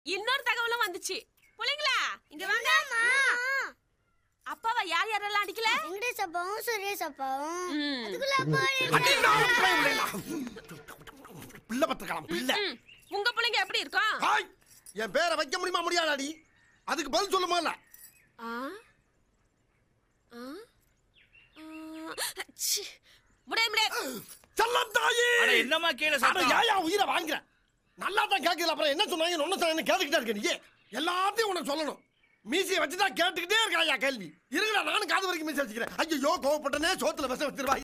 இன்னொரு தகவலும் வந்துச்சு புள்ளைங்களா இங்க வாங்க அப்பாவை யார் யாரெல்லாம் அடிக்கல வெங்கடேஷ் அப்பாவும் சுரேஷ் அப்பாவும் ம். அதுக்குள்ள அப்பா அடி, நான் பிள்ளை இல்லைடா. பிள்ளை பத்திரக்கலாம் பிள்ளை ம். உங்க பிள்ளைங்க எப்படி இருக்கும் ஹாய் என் பேரை வைக்க முடியுமா முடியாதாடி அதுக்கு பதில் சொல்லுமா இல்ல ஆ? ஆ? ஆ. ச்சீ. முடியாது முடியாது செல்லத்தாயி அட என்னம்மா கீழே அட சத்தம் ஏயா உயிரை வாங்குற நல்லா தான் கேட்குது அப்புறம் என்ன சொன்னாங்க ஒன்னு சொன்னாங்க கேட்டுக்கிட்டே இருக்க நீ எல்லாத்தையும் உனக்கு சொல்லணும் மீசியை வச்சுதான் கேட்டுக்கிட்டே இருக்காயா கேள்வி இருக்குடா நானும் காது வரைக்கும் மீசி வச்சுக்கிறேன் ஐயோ கோவப்பட்டனே சோத்துல விஷம் வச்சிருவா